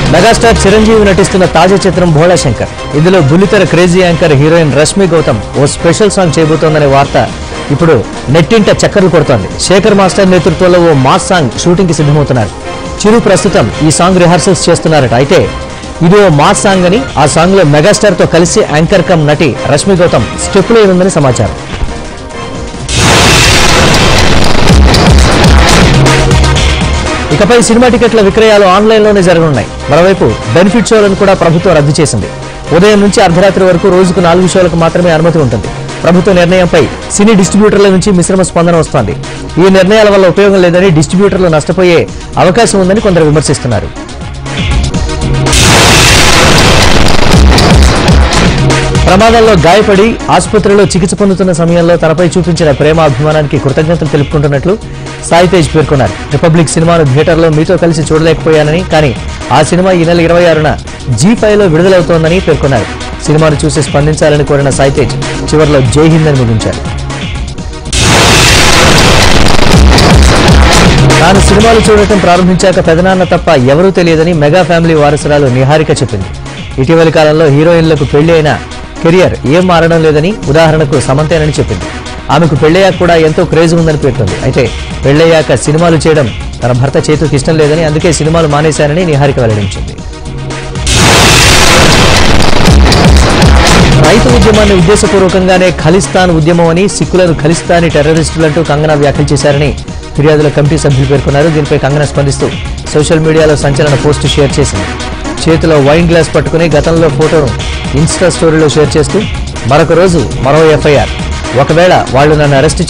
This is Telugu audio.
మెగాస్టార్ చిరంజీవి నటిస్తున్న తాజా చిత్రం భోళా శంకర్ ఇందులో బుల్లితెర crazy anchor heroine Rashmi Gautam ఓ స్పెషల్ సాంగ్ చేయబోతోందనే వార్త ఇప్పుడు నెట్టింట చక్కర్లు కొడుతోంది శేఖర్ మాస్టర్ నేతృత్వంలో ఓ మాస్ సాంగ్ షూటింగ్ కి సిద్ధమవుతున్నారు చిరు ప్రస్తుతం ఈ సాంగ్ రిహార్సల్స్ చేస్తున్నారట అయితే ఇది ఓ మాస్ సాంగ్ అని ఆ సాంగ్ లో మెగాస్టార్ తో కలిసి యాంకర్ కమ్ నటి రష్మి గౌతమ్ స్టెప్పులో ఉందని సమాచారం ఇకపై సినిమా టికెట్ల విక్రయాలు ఆన్లైన్లోనే జరగనున్నాయి మరోవైపు బెనిఫిట్ షోలను కూడా ప్రభుత్వం రద్దు చేసింది ఉదయం నుంచి అర్ధరాత్రి వరకు రోజుకు నాలుగు షోలకు మాత్రమే అనుమతి ఉంటుంది ప్రభుత్వ నిర్ణయంపై సినీ డిస్ట్రిబ్యూటర్ల నుంచి మిశ్రమ స్పందన వస్తోంది ఈ నిర్ణయాల వల్ల ఉపయోగం లేదని డిస్ట్రిబ్యూటర్లు నష్టపోయే అవకాశం ఉందని కొందరు విమర్శిస్తున్నారు ప్రమాదంలో గాయపడి ఆసుపత్రిలో చికిత్స పొందుతున్న సమయంలో తనపై చూపించిన ప్రేమ అభిమానానికి కృతజ్ఞతలు తెలుపుకుంటున్నట్లు సాయి తేజ్ పేర్కొన్నారు రిపబ్లిక్ సినిమాను థియేటర్లో మీతో కలిసి చూడలేకపోయానని కానీ ఆ సినిమా ఈ నెల ఇరవై ఆరున జీ ఫైవ్ లో విడుదలవుతోందని పేర్కొన్నారు సినిమాను చూసి స్పందించాలని కోరిన సాయి తేజ్ చివరిలో జై హింద్ అని ముగించారు తాను సినిమాలు చూడటం ప్రారంభించాక పెదనాన్న తప్ప ఎవరూ తెలియదని మెగా ఫ్యామిలీ వారసురాలు నిహారిక చెప్పింది ఇటీవలి కాలంలో హీరోయిన్లకు పెళ్లి అయిన కెరియర్ ఏం మారడం లేదని ఉదాహరణకు సమంతేనని చెప్పింది ఆమెకు పెళ్ళయ్యాక కూడా ఎంతో క్రేజ్ ఉందని పేర్కొంది అయితే పెళ్ళయ్యాక సినిమాలు చేయడం తన భర్త చేతుకి ఇష్టం లేదని అందుకే సినిమాలు మానేశానని నిహారిక వెల్లడించింది రైతు ఉద్యమాన్ని ఉద్దేశపూర్వకంగానే ఖలిస్తాన్ ఉద్యమం అని సిక్కులను ఖలిస్తానీ టెర్రరిస్టులంటూ కంగనా వ్యాఖ్యలు చేశారని ఫిర్యాదుల కమిటీ సభ్యులు పేర్కొన్నారు దీనిపై కంగనా స్పందిస్తూ సోషల్ మీడియాలో సంచలన పోస్టు షేర్ చేసింది చేతిలో వైన్ గ్లాస్ పట్టుకుని గతంలో ఫోటోను ఇన్స్టా స్టోరీలో షేర్ చేస్తూ మరొక రోజు మరో ఎఫ్ఐఆర్ ఒకవేళ వాళ్ళు నన్ను అరెస్ట్